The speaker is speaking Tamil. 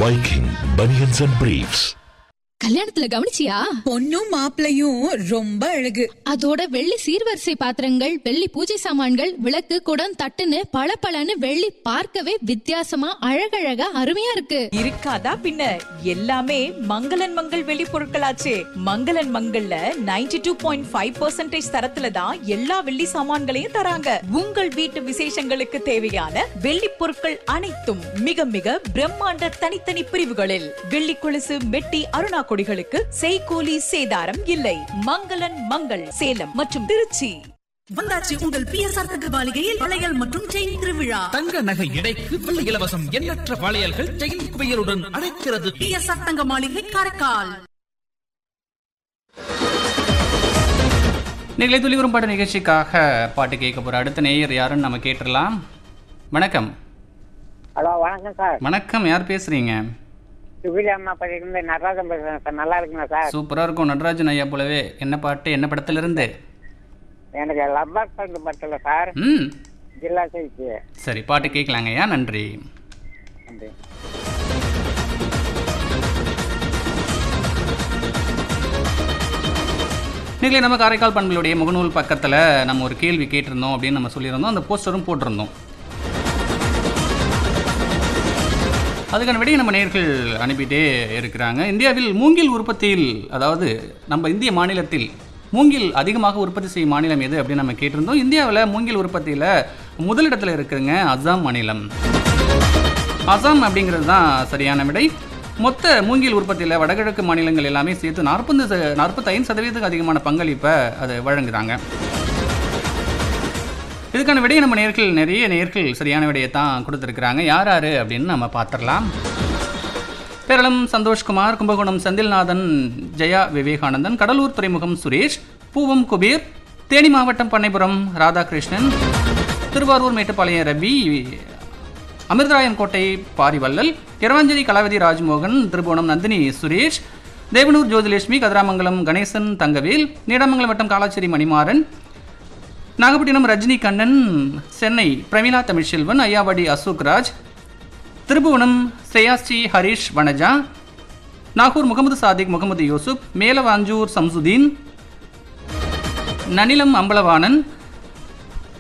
Viking Bunions and Briefs. கல்யாணத்துல கவனிச்சியா பொண்ணும் மாப்பிளையும் ரொம்ப அழகு அதோட வெள்ளி சீர்வரிசை பாத்திரங்கள் வெள்ளி பூஜை சாமான்கள் விளக்கு குடம் தட்டுன்னு பளபளன்னு வெள்ளி பார்க்கவே வித்தியாசமா அழகழகா அருமையா இருக்கு இருக்காதா பின்ன எல்லாமே மங்களன் மங்கள் வெளி பொருட்களாச்சே மங்களன் மங்கள்ல 92.5% டூ பாயிண்ட் ஃபைவ் பர்சன்டேஜ் தரத்துல தான் எல்லா வெள்ளி சாமான்களையும் தராங்க உங்கள் வீட்டு விசேஷங்களுக்கு தேவையான வெள்ளி பொருட்கள் அனைத்தும் மிக மிக பிரம்மாண்ட தனித்தனி பிரிவுகளில் வெள்ளி கொலுசு மெட்டி அருணா கொடிகளுக்கு செய்கூலி சேதாரம் இல்லை மங்களன் மங்கள் சேலம் மற்றும் திருச்சி வந்தாச்சு உங்கள் பிஎஸ்ஆர் தங்க மாளிகையில் வளையல் மற்றும் செயின் திருவிழா தங்க நகை எடைக்கு வெள்ளி இலவசம் எண்ணற்ற வளையல்கள் செயின் குவியலுடன் அழைக்கிறது பிஎஸ்ஆர் தங்க மாளிகை காரைக்கால் நிகழை துளிவரும் பாட்டு நிகழ்ச்சிக்காக பாட்டு கேட்க போகிற அடுத்த நேயர் யாருன்னு நம்ம கேட்டுடலாம் வணக்கம் ஹலோ வணக்கம் சார் வணக்கம் யார் பேசுறீங்க சுகிலி அம்மா பள்ளியிலிருந்து நடராஜன் பேசுறேன் சார் நல்லா இருக்குங்களா சார் சூப்பராக இருக்கும் நடராஜன் ஐயா போலவே என்ன பாட்டு என்ன படத்திலிருந்து எனக்கு லப்பர் பந்து பட்டல சார் ம் ஜில்லா செய்தி சரி பாட்டு கேட்கலாங்க ஐயா நன்றி நன்றி நீங்களே நம்ம காரைக்கால் பண்புகளுடைய முகநூல் பக்கத்தில் நம்ம ஒரு கேள்வி கேட்டிருந்தோம் அப்படின்னு நம்ம சொல்லியிருந்தோம் அந்த போஸ்டரும் போட்டிருந்தோம் அதுக்கான விடையை நம்ம நேர்கள் அனுப்பிட்டே இருக்கிறாங்க இந்தியாவில் மூங்கில் உற்பத்தியில் அதாவது நம்ம இந்திய மாநிலத்தில் மூங்கில் அதிகமாக உற்பத்தி செய்யும் மாநிலம் எது அப்படின்னு நம்ம கேட்டிருந்தோம் இந்தியாவில் மூங்கில் உற்பத்தியில் முதலிடத்தில் இருக்குதுங்க அசாம் மாநிலம் அசாம் அப்படிங்கிறது தான் சரியான விடை மொத்த மூங்கில் உற்பத்தியில் வடகிழக்கு மாநிலங்கள் எல்லாமே சேர்த்து நாற்பது நாற்பத்தைந்து சதவீதத்துக்கு அதிகமான பங்களிப்பை அது வழங்குறாங்க இதுக்கான விடையை நம்ம நேர்கள் நிறைய நேர்கள் சரியான விடையை தான் கொடுத்துருக்குறாங்க யார் யார் அப்படின்னு நம்ம பார்த்துடலாம் பேரளம் சந்தோஷ்குமார் கும்பகோணம் செந்தில்நாதன் ஜெயா விவேகானந்தன் கடலூர் துறைமுகம் சுரேஷ் பூவம் குபீர் தேனி மாவட்டம் பண்ணைபுரம் ராதாகிருஷ்ணன் திருவாரூர் மேட்டுப்பாளையம் ரவி அமிர்தராயம் கோட்டை பாரிவல்லல் இரவாஞ்சேரி கலாவதி ராஜ்மோகன் திருபுவனம் நந்தினி சுரேஷ் தேவனூர் ஜோதிலட்சுமி கதிராமங்கலம் கணேசன் தங்கவேல் நீடாமங்கலம் வட்டம் காலாச்சேரி மணிமாறன் நாகப்பட்டினம் ரஜினி கண்ணன் சென்னை பிரமிளா தமிழ்செல்வன் ஐயாவாடி அசோக்ராஜ் திருபுவனம் ஸ்ரேயாஸ்ரீ ஹரிஷ் வனஜா நாகூர் முகமது சாதிக் முகமது யூசுப் மேலவாஞ்சூர் சம்சுதீன் நனிலம் அம்பலவாணன்